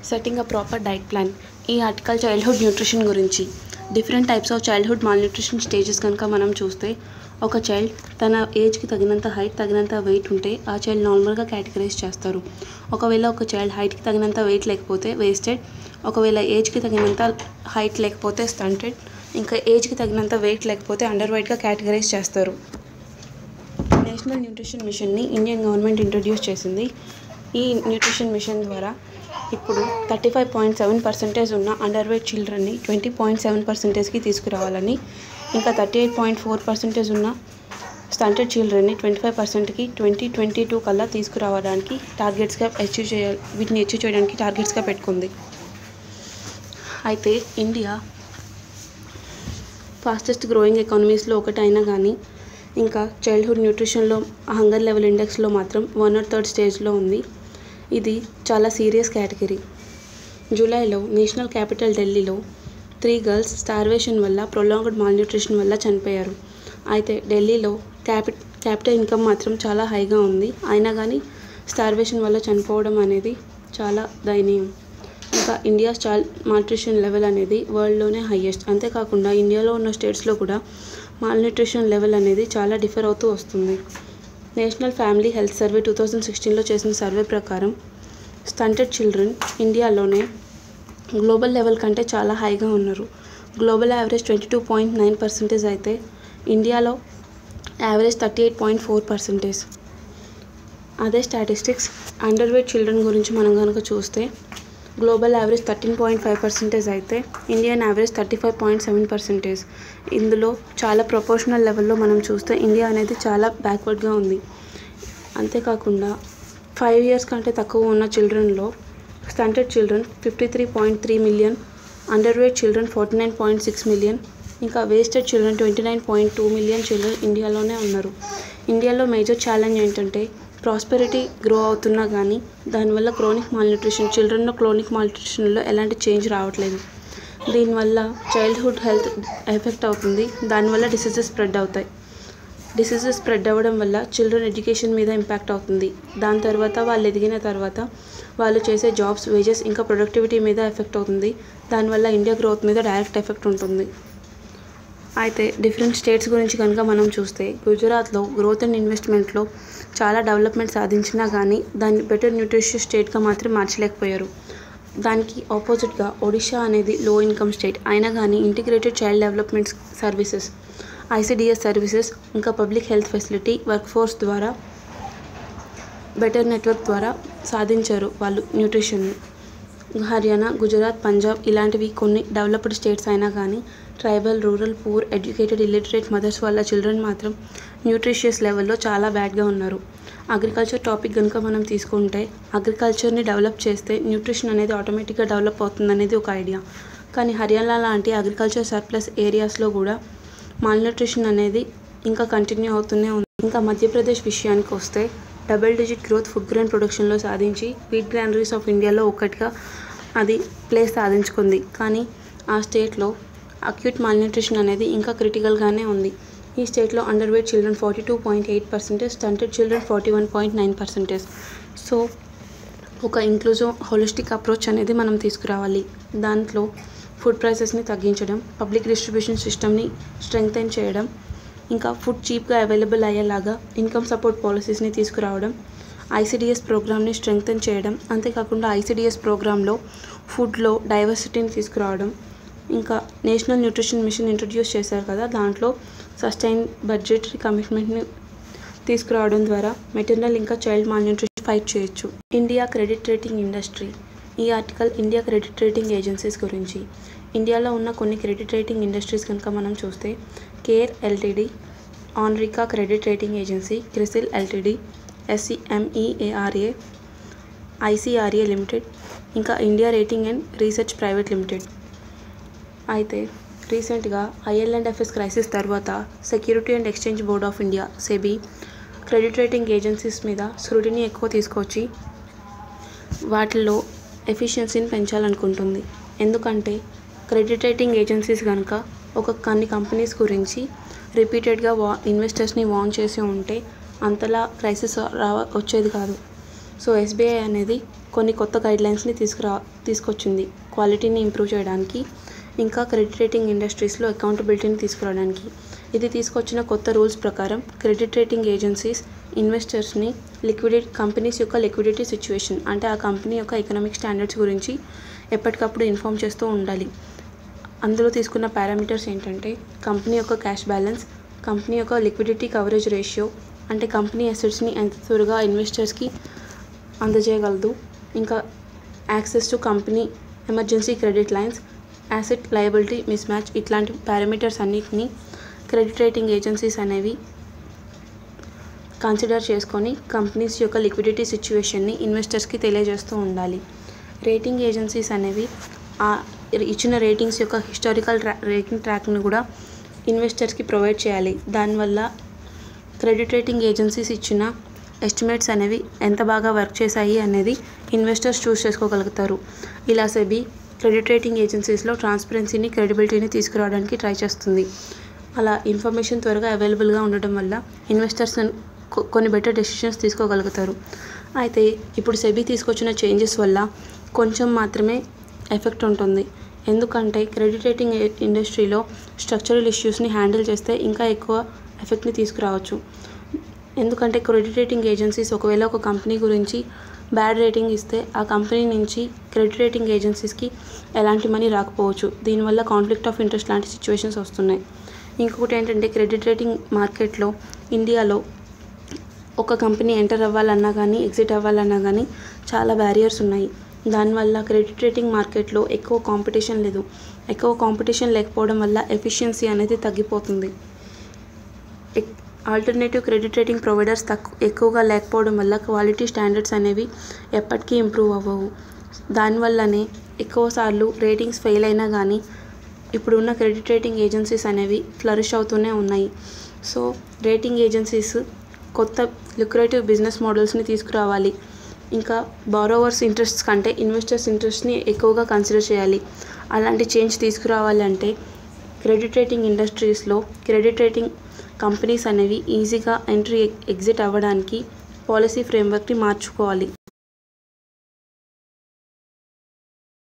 setting a proper diet plan ఈ article childhood nutrition గురించి different types of childhood malnutrition stages కనుక మనం చూస్తే ఒక చైల్డ్ తన ఏజ్కి తగినంత హైట్ తగినంత వెయిట్ ఉంటే ఆ చైల్డ్ నార్మల్గా కేటగరైజ్ చేస్తారు ఒకవేళ ఒక చైల్డ్ హైట్కి తగినంత వెయిట్ లేకపోతే వేస్టెడ్ ఒకవేళ ఏజ్కి తగినంత హైట్ లేకపోతే స్టంటెడ్ ఇంకా ఏజ్కి తగినంత వెయిట్ లేకపోతే అండర్ వెయిట్గా కేటగరైజ్ చేస్తారు నేషనల్ న్యూట్రిషన్ మిషన్ని ఇండియన్ గవర్నమెంట్ ఇంట్రడ్యూస్ చేసింది ఈ న్యూట్రిషన్ మిషన్ ద్వారా ఇప్పుడు thirty five point seven percentage ఉన్న అండర్ వెయిట్ చిల్డ్రన్ని ట్వంటీ పాయింట్ సెవెన్ పర్సెంటేజ్కి తీసుకురావాలని ఇంకా thirty eight point four percentage ఉన్న స్టంటెడ్ చిల్డ్రన్ని ట్వంటీ ఫైవ్ పర్సెంట్కి ట్వంటీ ట్వంటీ టూ కల్లా తీసుకురావడానికి టార్గెట్స్గా అచీవ్ చేయాలి వీటిని అచీవ్ చేయడానికి టార్గెట్స్గా పెట్టుకుంది అయితే ఇండియా ఫాస్టెస్ట్ గ్రోయింగ్ ఎకానమీస్లో ఒకటి అయినా కానీ ఇంకా చైల్డ్హుడ్ న్యూట్రిషన్లో హంగర్ లెవెల్ ఇండెక్స్లో మాత్రం వన్ ఆర్ థర్డ్ స్టేజ్లో ఉంది ఇది చాలా సీరియస్ కేటగిరీ జూలైలో నేషనల్ క్యాపిటల్ ఢిల్లీలో త్రీ గర్ల్స్ స్టార్వేషన్ వల్ల ప్రొలాంగ్డ్ మాల్ న్యూట్రిషన్ వల్ల చనిపోయారు అయితే ఢిల్లీలో క్యాపి క్యాపిటల్ ఇన్కమ్ మాత్రం చాలా హైగా ఉంది అయినా కానీ స్టార్వేషన్ వల్ల చనిపోవడం అనేది చాలా దయనీయం ఇంకా ఇండియా చైల్డ్ న్యూట్రిషన్ లెవెల్ అనేది వరల్డ్లోనే హయ్యెస్ట్ అంతేకాకుండా ఇండియాలో ఉన్న స్టేట్స్లో కూడా మాల్ న్యూట్రిషన్ లెవెల్ అనేది చాలా డిఫర్ అవుతూ వస్తుంది national family health survey two thousand సిక్స్టీన్లో చేసిన సర్వే ప్రకారం స్టంటెడ్ చిల్డ్రన్ ఇండియాలోనే గ్లోబల్ లెవెల్ కంటే చాలా హైగా ఉన్నారు global average twenty two point nine percentage అయితే ఇండియాలో average thirty eight point four percentage అదే స్టాటిస్టిక్స్ అండర్ వెయిట్ చిల్డ్రన్ గురించి మనం కనుక చూస్తే global average thirteen point five percentage అయితే Indian average thirty five point seven percentage ఇందులో చాలా ప్రొపోర్షనల్ లెవెల్లో మనం చూస్తే ఇండియా అనేది చాలా బ్యాక్వర్డ్గా ఉంది అంతేకాకుండా ఫైవ్ ఇయర్స్ కంటే తక్కువ ఉన్న చిల్డ్రన్లో stunted children fifty three point three million underweight children forty nine point six million ఇంకా wasted children twenty nine point two million children ఇండియాలోనే ఉన్నారు ఇండియాలో మేజర్ ఛాలెంజ్ ఏంటంటే ప్రాస్పెరిటీ గ్రో అవుతున్నా కానీ దానివల్ల క్రోనిక్ మాల్న్యూట్రిషన్ చిల్డ్రన్లో క్రోనిక్ మాల్న్యూట్రిషన్లో ఎలాంటి చేంజ్ రావట్లేదు దీనివల్ల చైల్డ్హుడ్ హెల్త్ ఎఫెక్ట్ అవుతుంది దానివల్ల డిసీజెస్ స్ప్రెడ్ అవుతాయి డిసీజెస్ స్ప్రెడ్ అవ్వడం వల్ల చిల్డ్రన్ ఎడ్యుకేషన్ మీద ఇంపాక్ట్ అవుతుంది దాని తర్వాత వాళ్ళు ఎదిగిన తర్వాత వాళ్ళు చేసే జాబ్స్ వేజెస్ ఇంకా ప్రొడక్టివిటీ మీద ఎఫెక్ట్ అవుతుంది దానివల్ల ఇండియా గ్రోత్ మీద డైరెక్ట్ ఎఫెక్ట్ ఉంటుంది అయితే డిఫరెంట్ స్టేట్స్ గురించి కనుక మనం చూస్తే గుజరాత్లో గ్రోత్ అండ్ ఇన్వెస్ట్మెంట్లో చాలా డెవలప్మెంట్ సాధించినా కానీ దాన్ని బెటర్ న్యూట్రిషియస్ స్టేట్గా మాత్రం మార్చలేకపోయారు దానికి ఆపోజిట్గా ఒడిషా అనేది లో ఇన్కమ్ స్టేట్ అయినా కానీ integrated child development services ICDS services ఇంకా public health facility workforce ద్వారా బెటర్ నెట్వర్క్ ద్వారా సాధించారు వాళ్ళు న్యూట్రిషన్ని హర్యానా గుజరాత్ పంజాబ్ ఇలాంటివి కొన్ని డెవలప్డ్ స్టేట్స్ అయినా కానీ tribal rural poor educated illiterate mothers వాళ్ళ చిల్డ్రన్ మాత్రం న్యూట్రిషియస్ లెవెల్లో చాలా బ్యాడ్గా ఉన్నారు అగ్రికల్చర్ టాపిక్ కనుక మనం తీసుకుంటే అగ్రికల్చర్ని డెవలప్ చేస్తే న్యూట్రిషన్ అనేది ఆటోమేటిక్గా డెవలప్ అవుతుంది అనేది ఒక ఐడియా కానీ హర్యానా లాంటి అగ్రికల్చర్ సర్ప్లస్ ఏరియాస్లో కూడా మాల్ న్యూట్రిషన్ అనేది ఇంకా కంటిన్యూ అవుతూనే ఉంది ఇంకా మధ్యప్రదేశ్ విషయానికి వస్తే double digit growth food grain ప్రొడక్షన్లో సాధించి వీట్ గ్రానరీస్ ఆఫ్ ఇండియాలో ఒకటిగా అది ప్లేస్ సాధించుకుంది కానీ ఆ స్టేట్లో అక్యూట్ మాల్న్యూట్రిషన్ అనేది ఇంకా క్రిటికల్గానే ఉంది ఈ స్టేట్లో underweight children forty two point eight percentage stunted children forty one point nine percentage so ఒక ఇంక్లూజివ్ హోలిస్టిక్ అప్రోచ్ అనేది మనం తీసుకురావాలి దాంట్లో ఫుడ్ ప్రైసెస్ని తగ్గించడం పబ్లిక్ డిస్ట్రిబ్యూషన్ సిస్టమ్ని స్ట్రెంగ్తెన్ చేయడం ఇంకా ఫుడ్ చీప్గా అవైలబుల్ అయ్యేలాగా ఇన్కమ్ సపోర్ట్ పాలసీస్ని తీసుకురావడం ఐసిడిఎస్ ప్రోగ్రామ్ని స్ట్రెంగ్తెన్ చేయడం అంతేకాకుండా ఐసిడిఎస్ ప్రోగ్రాంలో ఫుడ్లో డైవర్సిటీని తీసుకురావడం ఇంకా నేషనల్ న్యూట్రిషన్ మిషన్ ఇంట్రడ్యూస్ చేశారు కదా దాంట్లో సస్టైన్ బడ్జెటరీ కమిట్మెంట్ని తీసుకురావడం ద్వారా మెటర్నల్ ఇంకా చైల్డ్ మాల్న్యూట్రిషన్ ఫైట్ చేయొచ్చు ఇండియా క్రెడిట్ రేటింగ్ ఇండస్ట్రీ ఈ article India credit rating agencies గురించి ఇండియాలో ఉన్న కొన్ని క్రెడిట్ రేటింగ్ ఇండస్ట్రీస్ కనుక మనం చూస్తే కేర్ ఎల్టీడీ ఆన్రికా credit rating agency CRISIL LTD SMERA ICRA limited ఇంకా India rating and research private limited అయితే రీసెంట్గా ఐఎల్ అండ్ ఎఫ్ఎస్ క్రైసిస్ తర్వాత security and exchange board of India SEBI credit rating agencies మీద scrutiny ఎక్కువ తీసుకొచ్చి వాటిల్లో ఎఫిషియన్సీని పెంచాలనుకుంటుంది ఎందుకంటే క్రెడిట్ రేటింగ్ ఏజెన్సీస్ కనుక ఒక కొన్ని కంపెనీస్ గురించి రిపీటెడ్గా వా ఇన్వెస్టర్స్ని వార్న్ చేసి ఉంటే అంతలా క్రైసిస్ రా వచ్చేది కాదు సో ఎస్బీఐ అనేది కొన్ని కొత్త గైడ్లైన్స్ని తీసుకురా తీసుకొచ్చింది క్వాలిటీని ఇంప్రూవ్ చేయడానికి ఇంకా క్రెడిట్ రేటింగ్ ఇండస్ట్రీస్లో అకౌంటబిలిటీని తీసుకురావడానికి ఇది తీసుకొచ్చిన కొత్త రూల్స్ ప్రకారం క్రెడిట్ రేటింగ్ ఏజెన్సీస్ ఇన్వెస్టర్స్ని లిక్విడిటీ కంపెనీస్ యొక్క లిక్విడిటీ సిచ్యువేషన్ అంటే ఆ కంపెనీ యొక్క ఎకనామిక్ స్టాండర్డ్స్ గురించి ఎప్పటికప్పుడు ఇన్ఫామ్ చేస్తూ ఉండాలి అందులో తీసుకున్న పారామీటర్స్ ఏంటంటే కంపెనీ యొక్క క్యాష్ బ్యాలెన్స్ కంపెనీ యొక్క లిక్విడిటీ కవరేజ్ రేషియో అంటే కంపెనీ అసెట్స్ని ఎంత త్వరగా ఇన్వెస్టర్స్కి అందజేయగలదు ఇంకా access to company emergency credit lines asset liability mismatch ఇట్లాంటి పారామీటర్స్ అన్నిటిని క్రెడిట్ రేటింగ్ ఏజెన్సీస్ అనేవి కన్సిడర్ చేసుకొని కంపెనీస్ యొక్క లిక్విడిటీ సిచ్యువేషన్ని ఇన్వెస్టర్స్కి తెలియజేస్తూ ఉండాలి రేటింగ్ ఏజెన్సీస్ అనేవి ఆ ఇచ్చిన రేటింగ్స్ యొక్క హిస్టారికల్ ట్రా రేటింగ్ ట్రాక్ని కూడా ఇన్వెస్టర్స్కి ప్రొవైడ్ చేయాలి దానివల్ల క్రెడిట్ రేటింగ్ ఏజెన్సీస్ ఇచ్చిన ఎస్టిమేట్స్ అనేవి ఎంత బాగా వర్క్ చేశాయి అనేది ఇన్వెస్టర్స్ చూస్ చేసుకోగలుగుతారు ఇలా సెబీ క్రెడిట్ రేటింగ్ ఏజెన్సీస్లో ట్రాన్స్పరెన్సీని క్రెడిబిలిటీని తీసుకురావడానికి ట్రై చేస్తుంది అలా ఇన్ఫర్మేషన్ త్వరగా అవైలబుల్గా ఉండడం వల్ల ఇన్వెస్టర్స్ కొన్ని బెటర్ డెసిషన్స్ తీసుకోగలుగుతారు అయితే ఇప్పుడు సెబీ తీసుకొచ్చిన చేంజెస్ వల్ల కొంచెం మాత్రమే ఎఫెక్ట్ ఉంటుంది ఎందుకంటే క్రెడిట్ రేటింగ్ ఇండస్ట్రీలో స్ట్రక్చరల్ ఇష్యూస్ని హ్యాండిల్ చేస్తే ఇంకా ఎక్కువ ఎఫెక్ట్ని తీసుకురావచ్చు ఎందుకంటే క్రెడిట్ రేటింగ్ ఏజెన్సీస్ ఒకవేళ ఒక కంపెనీ గురించి బ్యాడ్ రేటింగ్ ఇస్తే ఆ కంపెనీ నుంచి క్రెడిట్ రేటింగ్ ఏజెన్సీస్కి ఎలాంటి మనీ రాకపోవచ్చు దీనివల్ల కాన్ఫ్లిక్ట్ ఆఫ్ ఇంట్రెస్ట్ లాంటి సిచ్యువేషన్స్ వస్తున్నాయి ఇంకొకటి ఏంటంటే క్రెడిట్ రేటింగ్ మార్కెట్లో ఇండియాలో ఒక కంపెనీ ఎంటర్ అవ్వాలన్నా కానీ ఎగ్జిట్ అవ్వాలన్నా కానీ చాలా బ్యారియర్స్ ఉన్నాయి దానివల్ల క్రెడిట్ రేటింగ్ మార్కెట్లో ఎక్కువ కాంపిటీషన్ లేదు ఎక్కువ కాంపిటీషన్ లేకపోవడం వల్ల ఎఫిషియన్సీ అనేది తగ్గిపోతుంది ఆల్టర్నేటివ్ క్రెడిట్ రేటింగ్ ప్రొవైడర్స్ తక్కువ ఎక్కువగా లేకపోవడం వల్ల క్వాలిటీ స్టాండర్డ్స్ అనేవి ఎప్పటికీ ఇంప్రూవ్ అవ్వవు దానివల్లనే ఎక్కువసార్లు రేటింగ్స్ ఫెయిల్ అయినా కానీ ఇప్పుడున్న క్రెడిట్ రేటింగ్ ఏజెన్సీస్ అనేవి ఫ్లరిష్ అవుతూనే ఉన్నాయి సో రేటింగ్ ఏజెన్సీస్ కొత్త లుక్రేటివ్ బిజినెస్ మోడల్స్ని తీసుకురావాలి ఇంకా బారోవర్స్ ఇంట్రెస్ట్స్ కంటే ఇన్వెస్టర్స్ ఇంట్రెస్ట్ని ఎక్కువగా కన్సిడర్ చేయాలి అలాంటి చేంజ్ తీసుకురావాలి అంటే క్రెడిట్ రేటింగ్ ఇండస్ట్రీస్లో క్రెడిట్ రేటింగ్ కంపెనీస్ అనేవి ఈజీగా ఎంట్రీ ఎగ్జిట్ అవ్వడానికి పాలసీ ఫ్రేమ్వర్క్ని మార్చుకోవాలి